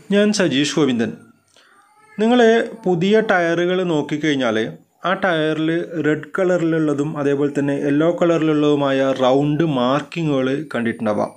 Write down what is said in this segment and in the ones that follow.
ഞാൻ സജീഷ് ഗോവിന്ദൻ നിങ്ങൾ പുതിയ ടയറുകൾ നോക്കിക്കഴിഞ്ഞാൽ ആ ടയറിൽ റെഡ് കളറിലുള്ളതും അതേപോലെ തന്നെ യെല്ലോ കളറിലുള്ളതുമായ റൗണ്ട് മാർക്കിങ്ങുകൾ കണ്ടിട്ടുണ്ടാവാം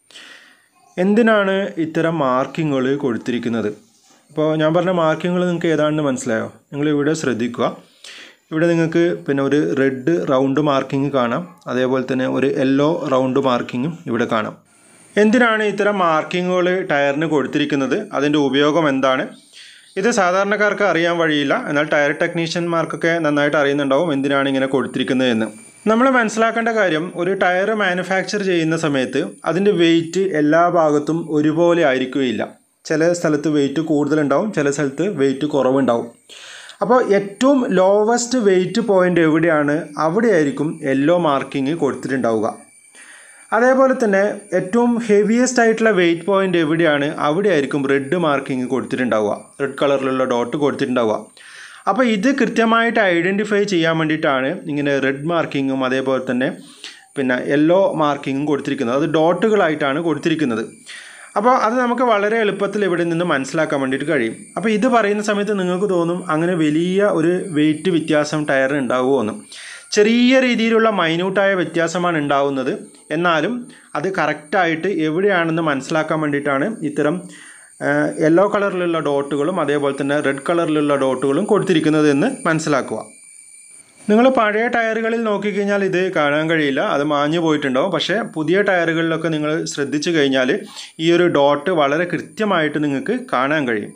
എന്തിനാണ് ഇത്തരം മാർക്കിങ്ങുകൾ കൊടുത്തിരിക്കുന്നത് ഇപ്പോൾ ഞാൻ പറഞ്ഞ മാർക്കിങ്ങുകൾ നിങ്ങൾക്ക് ഏതാണെന്ന് മനസ്സിലായോ നിങ്ങൾ ഇവിടെ ശ്രദ്ധിക്കുക ഇവിടെ നിങ്ങൾക്ക് പിന്നെ ഒരു റെഡ് റൗണ്ട് മാർക്കിംഗ് കാണാം അതേപോലെ തന്നെ ഒരു യെല്ലോ റൗണ്ട് മാർക്കിങ്ങും ഇവിടെ കാണാം എന്തിനാണ് ഇത്തരം മാർക്കിങ്ങുകൾ ടയറിന് കൊടുത്തിരിക്കുന്നത് അതിൻ്റെ ഉപയോഗം എന്താണ് ഇത് സാധാരണക്കാർക്ക് അറിയാൻ വഴിയില്ല എന്നാൽ ടയർ ടെക്നീഷ്യന്മാർക്കൊക്കെ നന്നായിട്ട് അറിയുന്നുണ്ടാവും എന്തിനാണ് ഇങ്ങനെ കൊടുത്തിരിക്കുന്നത് എന്ന് നമ്മൾ മനസ്സിലാക്കേണ്ട കാര്യം ഒരു ടയർ മാനുഫാക്ചർ ചെയ്യുന്ന സമയത്ത് അതിൻ്റെ വെയിറ്റ് എല്ലാ ഭാഗത്തും ഒരുപോലെ ആയിരിക്കുകയില്ല ചില സ്ഥലത്ത് വെയിറ്റ് കൂടുതലുണ്ടാവും ചില സ്ഥലത്ത് വെയിറ്റ് കുറവുണ്ടാവും അപ്പോൾ ഏറ്റവും ലോവസ്റ്റ് വെയിറ്റ് പോയിൻ്റ് എവിടെയാണ് അവിടെയായിരിക്കും യെല്ലോ മാർക്കിങ് കൊടുത്തിട്ടുണ്ടാവുക അതേപോലെ തന്നെ ഏറ്റവും ഹെവിയസ്റ്റ് ആയിട്ടുള്ള വെയിറ്റ് പോയിന്റ് എവിടെയാണ് അവിടെയായിരിക്കും റെഡ് മാർക്കിങ് കൊടുത്തിട്ടുണ്ടാവുക റെഡ് കളറിലുള്ള ഡോട്ട് കൊടുത്തിട്ടുണ്ടാവുക അപ്പോൾ ഇത് കൃത്യമായിട്ട് ഐഡൻറ്റിഫൈ ചെയ്യാൻ വേണ്ടിയിട്ടാണ് ഇങ്ങനെ റെഡ് മാർക്കിങ്ങും അതേപോലെ തന്നെ പിന്നെ യെല്ലോ മാർക്കിങ്ങും കൊടുത്തിരിക്കുന്നത് അത് ഡോട്ടുകളായിട്ടാണ് കൊടുത്തിരിക്കുന്നത് അപ്പോൾ അത് നമുക്ക് വളരെ എളുപ്പത്തിൽ ഇവിടെ നിന്ന് മനസ്സിലാക്കാൻ വേണ്ടിയിട്ട് കഴിയും അപ്പോൾ ഇത് പറയുന്ന സമയത്ത് നിങ്ങൾക്ക് തോന്നും അങ്ങനെ വലിയ ഒരു വെയിറ്റ് വ്യത്യാസം ടയറിന് ഉണ്ടാവുമോ എന്ന് ചെറിയ രീതിയിലുള്ള മൈന്യൂട്ടായ വ്യത്യാസമാണ് ഉണ്ടാവുന്നത് എന്നാലും അത് കറക്റ്റായിട്ട് എവിടെയാണെന്ന് മനസ്സിലാക്കാൻ വേണ്ടിയിട്ടാണ് ഇത്തരം യെല്ലോ കളറിലുള്ള ഡോട്ടുകളും അതേപോലെ തന്നെ റെഡ് കളറിലുള്ള ഡോട്ടുകളും കൊടുത്തിരിക്കുന്നത് എന്ന് മനസ്സിലാക്കുക നിങ്ങൾ പഴയ ടയറുകളിൽ നോക്കിക്കഴിഞ്ഞാൽ ഇത് കാണാൻ കഴിയില്ല അത് മാഞ്ഞു പോയിട്ടുണ്ടാവും പക്ഷേ പുതിയ ടയറുകളിലൊക്കെ നിങ്ങൾ ശ്രദ്ധിച്ചു കഴിഞ്ഞാൽ ഈ ഒരു ഡോട്ട് വളരെ കൃത്യമായിട്ട് നിങ്ങൾക്ക് കാണാൻ കഴിയും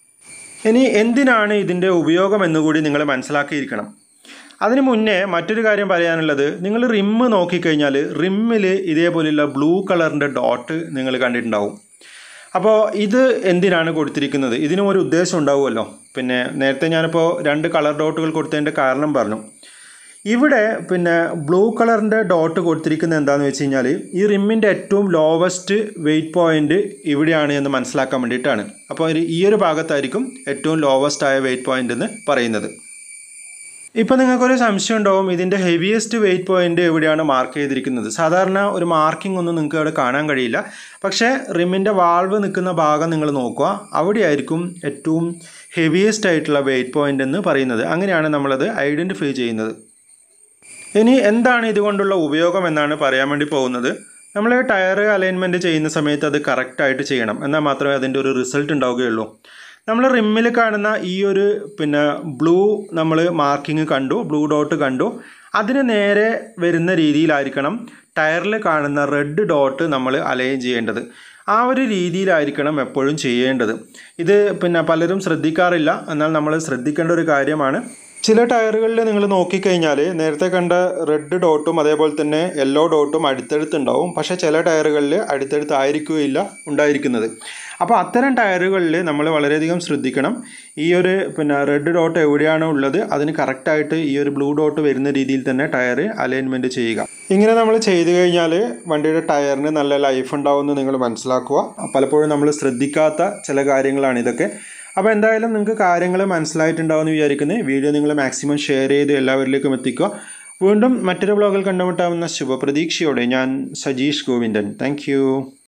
ഇനി എന്തിനാണ് ഇതിൻ്റെ ഉപയോഗം എന്നുകൂടി നിങ്ങൾ മനസ്സിലാക്കിയിരിക്കണം അതിന് മുന്നേ മറ്റൊരു കാര്യം പറയാനുള്ളത് നിങ്ങൾ റിമ്മ് നോക്കിക്കഴിഞ്ഞാൽ റിമ്മിൽ ഇതേപോലെയുള്ള ബ്ലൂ കളറിൻ്റെ ഡോട്ട് നിങ്ങൾ കണ്ടിട്ടുണ്ടാവും അപ്പോൾ ഇത് എന്തിനാണ് കൊടുത്തിരിക്കുന്നത് ഇതിനും ഒരു ഉദ്ദേശം ഉണ്ടാവുമല്ലോ പിന്നെ നേരത്തെ ഞാനിപ്പോൾ രണ്ട് കളർ ഡോട്ടുകൾ കൊടുത്തതിൻ്റെ കാരണം പറഞ്ഞു ഇവിടെ പിന്നെ ബ്ലൂ കളറിൻ്റെ ഡോട്ട് കൊടുത്തിരിക്കുന്നത് എന്താണെന്ന് വെച്ച് കഴിഞ്ഞാൽ ഈ റിമ്മിൻ്റെ ഏറ്റവും ലോവസ്റ്റ് വെയിറ്റ് പോയിൻ്റ് ഇവിടെയാണ് എന്ന് മനസ്സിലാക്കാൻ വേണ്ടിയിട്ടാണ് അപ്പോൾ ഈ ഒരു ഭാഗത്തായിരിക്കും ഏറ്റവും ലോവസ്റ്റ് ആയ വെയിറ്റ് പോയിൻ്റ് എന്ന് പറയുന്നത് ഇപ്പോൾ നിങ്ങൾക്കൊരു സംശയം ഉണ്ടാവും ഇതിൻ്റെ ഹെവിയസ്റ്റ് വെയിറ്റ് പോയിന്റ് എവിടെയാണ് മാർക്ക് ചെയ്തിരിക്കുന്നത് സാധാരണ ഒരു മാർക്കിംഗ് ഒന്നും നിങ്ങൾക്ക് അവിടെ കാണാൻ കഴിയില്ല പക്ഷേ റിമ്മിൻ്റെ വാൾവ് നിൽക്കുന്ന ഭാഗം നിങ്ങൾ നോക്കുക അവിടെയായിരിക്കും ഏറ്റവും ഹെവിയസ്റ്റ് ആയിട്ടുള്ള വെയിറ്റ് പോയിന്റ് എന്ന് പറയുന്നത് അങ്ങനെയാണ് നമ്മളത് ഐഡൻറ്റിഫൈ ചെയ്യുന്നത് ഇനി എന്താണ് ഇതുകൊണ്ടുള്ള ഉപയോഗം എന്നാണ് പറയാൻ വേണ്ടി പോകുന്നത് നമ്മൾ ടയർ അലൈൻമെൻറ്റ് ചെയ്യുന്ന സമയത്ത് അത് കറക്റ്റായിട്ട് ചെയ്യണം എന്നാൽ മാത്രമേ അതിൻ്റെ ഒരു റിസൾട്ട് ഉണ്ടാവുകയുള്ളൂ നമ്മൾ റിമ്മിൽ കാണുന്ന ഈ ഒരു പിന്നെ ബ്ലൂ നമ്മൾ മാർക്കിങ് കണ്ടു ബ്ലൂ ഡോട്ട് കണ്ടു അതിന് നേരെ വരുന്ന രീതിയിലായിരിക്കണം ടയറിൽ കാണുന്ന റെഡ് ഡോട്ട് നമ്മൾ അലൈൻ ചെയ്യേണ്ടത് ആ ഒരു രീതിയിലായിരിക്കണം എപ്പോഴും ചെയ്യേണ്ടത് ഇത് പിന്നെ പലരും ശ്രദ്ധിക്കാറില്ല എന്നാൽ നമ്മൾ ശ്രദ്ധിക്കേണ്ട ഒരു കാര്യമാണ് ചില ടയറുകളിൽ നിങ്ങൾ നോക്കിക്കഴിഞ്ഞാൽ നേരത്തെ കണ്ട റെഡ് ഡോട്ടും അതേപോലെ തന്നെ യെല്ലോ ഡോട്ടും അടുത്തടുത്തുണ്ടാവും പക്ഷേ ചില ടയറുകളിൽ അടുത്തടുത്തായിരിക്കുകയില്ല ഉണ്ടായിരിക്കുന്നത് അപ്പോൾ അത്തരം ടയറുകളിൽ നമ്മൾ വളരെയധികം ശ്രദ്ധിക്കണം ഈ ഒരു പിന്നെ റെഡ് ഡോട്ട് എവിടെയാണോ ഉള്ളത് അതിന് കറക്റ്റായിട്ട് ഈ ഒരു ബ്ലൂ ഡോട്ട് വരുന്ന രീതിയിൽ തന്നെ ടയർ അലൈൻമെൻറ്റ് ചെയ്യുക ഇങ്ങനെ നമ്മൾ ചെയ്തു കഴിഞ്ഞാൽ വണ്ടിയുടെ ടയറിന് നല്ല ലൈഫ് ഉണ്ടാവുമെന്ന് നിങ്ങൾ മനസ്സിലാക്കുക പലപ്പോഴും നമ്മൾ ശ്രദ്ധിക്കാത്ത ചില കാര്യങ്ങളാണ് ഇതൊക്കെ അപ്പോൾ എന്തായാലും നിങ്ങൾക്ക് കാര്യങ്ങൾ മനസ്സിലായിട്ടുണ്ടാവുമെന്ന് വിചാരിക്കുന്നത് വീഡിയോ നിങ്ങൾ മാക്സിമം ഷെയർ ചെയ്ത് എല്ലാവരിലേക്കും എത്തിക്കുക വീണ്ടും മറ്റൊരു ബ്ലോഗിൽ കണ്ടുമുട്ടാവുന്ന ശുഭപ്രതീക്ഷയോടെ ഞാൻ സജീഷ് ഗോവിന്ദൻ താങ്ക്